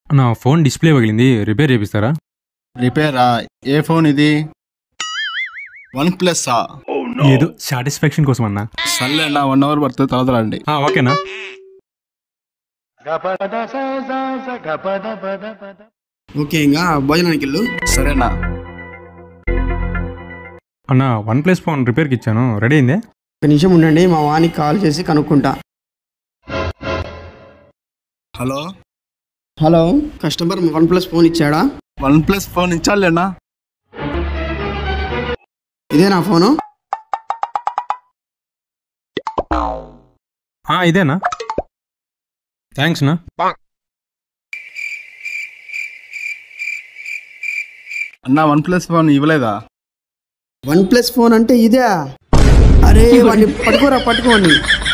నా phone display పగిలింది repair చేపిస్తారా రిపేరా ఏ ఫోన్ ఇది వన్ ప్లస్ ఏదో సాటిస్ఫాక్షన్ కోసం అన్నా సర్లే అన్న వన్ అవర్ పడుతుంది తర్వాత రండి ఆ, ఓకేనా ఓకే ఇంకా భోజనానికి వెళ్ళు సరేనా అన్న వన్ ప్లస్ ఫోన్ రిపేర్కి ఇచ్చాను రెడీ అయిందే ఒక నిమిషం ఉండండి మా వానికి కాల్ చేసి కనుక్కుంటా hello hello customer OnePlus phone ఇచ్చాడా వన్ ప్లస్ ఫోన్ ఇచ్చాలేనా ఇదే నా ఫోను ఆ, ఇదేనా థ్యాంక్స్ నా అన్న వన్ ప్లస్ ఫోన్ ఇవ్వలేదా వన్ ప్లస్ ఫోన్ అంటే ఇదే అరే వాడిని పట్టుకోరా పట్టుకోండి